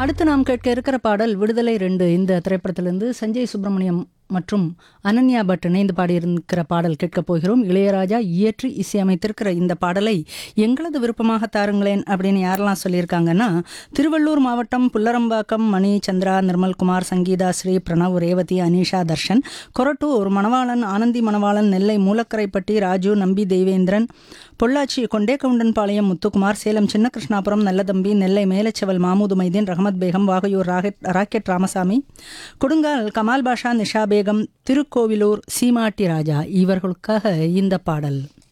அடுத்து நாம் கேட்க இருக்கிற பாடல் விடுதலை ரெண்டு இந்த திரைப்படத்திலிருந்து சஞ்சய் சுப்பிரமணியம் மற்றும் அனன்யா பட் இணைந்து பாடியிருக்கிற பாடல் கேட்கப் போகிறோம் இளையராஜா இயற்றி இசையமைத்திருக்கிற இந்த பாடலை எங்களது விருப்பமாக தாருங்களேன் அப்படின்னு யாரெல்லாம் சொல்லியிருக்காங்கன்னா திருவள்ளூர் மாவட்டம் புல்லரம்பாக்கம் மணி சந்திரா நிர்மல்குமார் சங்கீதா ஸ்ரீ பிரணவ் ரேவதி அனிஷா தர்ஷன் கொரட்டூர் மணவாளன் ஆனந்தி மணவாளன் நெல்லை மூலக்கரைப்பட்டி ராஜு நம்பி தெய்வேந்திரன் பொள்ளாச்சி கொண்டேகவுண்டன்பாளையம் முத்துக்குமார் சேலம் சின்ன கிருஷ்ணாபுரம் நல்லதம்பி நெல்லை மேலச்செவல் மாமூது மைதீன் ரஹமத் பேகம் வாகையூர் ராகெட் ராக்கெட் ராமசாமி கொடுங்கால் கமால் பாஷா நிஷா பேகம் திருக்கோவிலூர் சீமாட்டி ராஜா இவர்களுக்காக இந்த பாடல்